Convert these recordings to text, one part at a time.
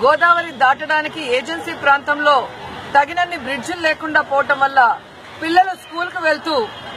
గోదావరి దాటడానికి ఏజెన్సీ ప్రాంతంలో తగినన్ని బ్రిడ్జిలు లేకుండా పోవటం వల్ల పిల్లలు స్కూల్ కు వెళ్తూ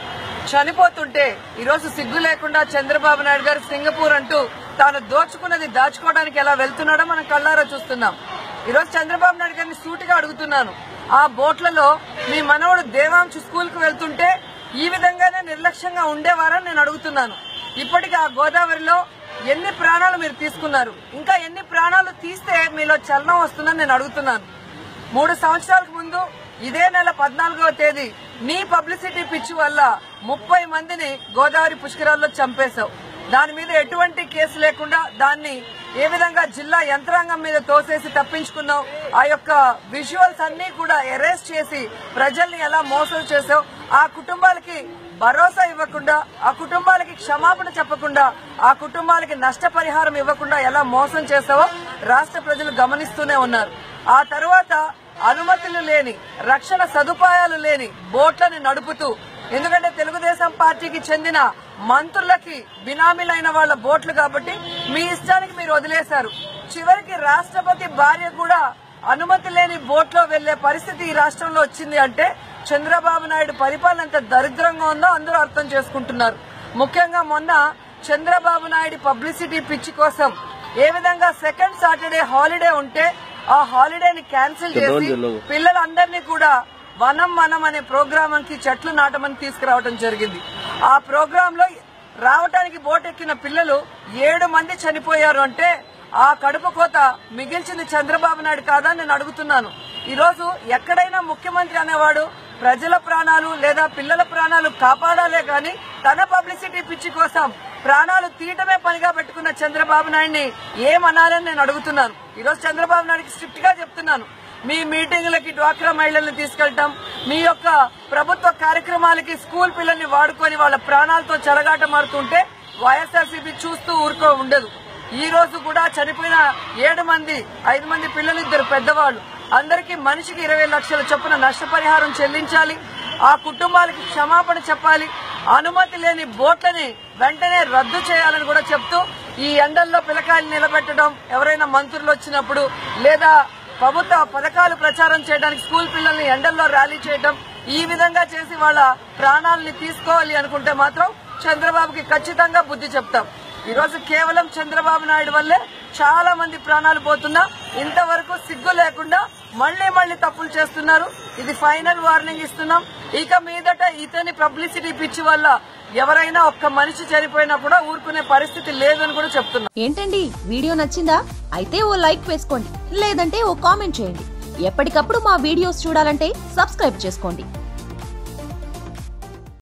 చనిపోతుంటే ఈరోజు సిగ్గు లేకుండా చంద్రబాబు నాయుడు గారు సింగపూర్ అంటూ తాను దోచుకున్నది దాచుకోవడానికి ఎలా వెళ్తున్నాడో మనం కళ్ళారా చూస్తున్నాం ఈరోజు చంద్రబాబు నాయుడు గారిని సూటిగా అడుగుతున్నాను ఆ బోట్లలో మీ మనవడు దేవాంశు స్కూల్ కు వెళ్తుంటే ఈ విధంగానే నిర్లక్ష్యంగా ఉండేవారని నేను అడుగుతున్నాను ఇప్పటికీ ఆ గోదావరిలో ఎన్ని ప్రాణాలు మీరు తీసుకున్నారు ఇంకా ఎన్ని ప్రాణాలు తీస్తే మీలో చలనం వస్తుందని నేను అడుగుతున్నాను మూడు సంవత్సరాలకు ముందు ఇదే నెల పద్నాలుగవ తేదీ నీ పబ్లిసిటీ పిచ్చి వల్ల ముప్పై మందిని గోదావరి పుష్కరాల్లో చంపేశావు దాని మీద ఎటువంటి కేసు లేకుండా దాన్ని ఏ విధంగా జిల్లా యంత్రాంగం మీద తోసేసి తప్పించుకున్నావు ఆ యొక్క విజువల్స్ అన్ని కూడా అరెస్ట్ చేసి ప్రజల్ని ఎలా మోసం చేసావు ఆ కుటుంబాలకి భరోసా ఇవ్వకుండా ఆ కుటుంబాలకి క్షమాపణ చెప్పకుండా ఆ కుటుంబాలకి నష్టపరిహారం ఇవ్వకుండా ఎలా మోసం చేసావో రాష్ట్ర ప్రజలు గమనిస్తూనే ఉన్నారు ఆ తర్వాత అనుమతులు లేని రక్షణ సదుపాయాలు లేని బోట్లను నడుపుతూ ఎందుకంటే తెలుగుదేశం పార్టీకి చెందిన మంత్రులకి బినామీలైన వాళ్ళ బోట్లు కాబట్టి మీ ఇష్టానికి మీరు వదిలేశారు చివరికి రాష్ట్రపతి భార్య కూడా అనుమతి లేని బోట్లో వెళ్లే పరిస్థితి ఈ రాష్ట్రంలో వచ్చింది అంటే చంద్రబాబు నాయుడు పరిపాలన ఎంత దరిద్రంగా ఉందో అందరూ అర్థం చేసుకుంటున్నారు ముఖ్యంగా మొన్న చంద్రబాబు నాయుడు పబ్లిసిటీ పిచ్చి కోసం ఏ విధంగా సెకండ్ సాటర్డే హాలిడే ఉంటే ఆ హాలిడేని క్యాన్సిల్ చేసి పిల్లలందరినీ కూడా వనం వనం అనే ప్రోగ్రామ్ కి చెట్లు నాటమని తీసుకురావడం జరిగింది ఆ ప్రోగ్రామ్ లో రావటానికి బోట్ ఎక్కిన పిల్లలు ఏడు మంది చనిపోయారు అంటే ఆ కడుపు కోత మిగిల్చింది చంద్రబాబు నాయుడు కాదా నేను అడుగుతున్నాను ఈ రోజు ఎక్కడైనా ముఖ్యమంత్రి అనేవాడు ప్రజల ప్రాణాలు లేదా పిల్లల ప్రాణాలు కాపాడాలే గాని తన పబ్లిసిటీ పిచ్చి కోసం ప్రాణాలు తీయటమే పనిగా పెట్టుకున్న చంద్రబాబు నాయుడిని ఏమనాలని నేను అడుగుతున్నాను ఈ రోజు చంద్రబాబు నాయుడికి స్ట్రిక్ట్ గా చెప్తున్నాను మీ మీటింగులకి డ్వాక్రా మహిళల్ని తీసుకెళ్తాం మీ యొక్క ప్రభుత్వ కార్యక్రమాలకి స్కూల్ పిల్లల్ని వాడుకొని వాళ్ళ ప్రాణాలతో చెలగాట మారుతుంటే వైఎస్ఆర్సీపీ చూస్తూ ఊరుకో ఉండదు ఈ రోజు కూడా చనిపోయిన ఏడు మంది ఐదు మంది పిల్లలు ఇద్దరు పెద్దవాళ్ళు అందరికీ మనిషికి ఇరవై లక్షల చొప్పున నష్టపరిహారం చెల్లించాలి ఆ కుటుంబాలకి క్షమాపణ చెప్పాలి అనుమతి లేని బోట్లని వెంటనే రద్దు చేయాలని కూడా చెప్తూ ఈ ఎండల్లో పిల్లకాయలు నిలబెట్టడం ఎవరైనా మంత్రులు వచ్చినప్పుడు లేదా ప్రభుత్వ పథకాలు ప్రచారం చేయడానికి స్కూల్ పిల్లల్ని ఎండల్లో ర్యాలీ చేయడం ఈ విధంగా చేసి వాళ్ళ ప్రాణాలని తీసుకోవాలి అనుకుంటే మాత్రం చంద్రబాబుకి ఖచ్చితంగా బుద్ధి చెప్తాం ఈ రోజు కేవలం చంద్రబాబు నాయుడు వల్లే చాలా మంది ప్రాణాలు పోతున్నా ఇంతవరకు సిగ్గు లేకుండా మళ్లీ మళ్లీ తప్పులు చేస్తున్నారు ఇది ఫైనల్ వార్నింగ్ ఇస్తున్నాం ఇక మీదట ఇతని పబ్లిసిటీ పిచ్చి వల్ల ఎవరైనా ఒక్క మనిషి చనిపోయినా కూడా ఊరుకునే పరిస్థితి లేదని కూడా చెప్తున్నాం ఏంటండి వీడియో నచ్చిందా అయితే ఓ లైక్ వేసుకోండి లేదంటే ఓ కామెంట్ చేయండి ఎప్పటికప్పుడు మా వీడియోస్ చూడాలంటే సబ్స్క్రైబ్ చేసుకోండి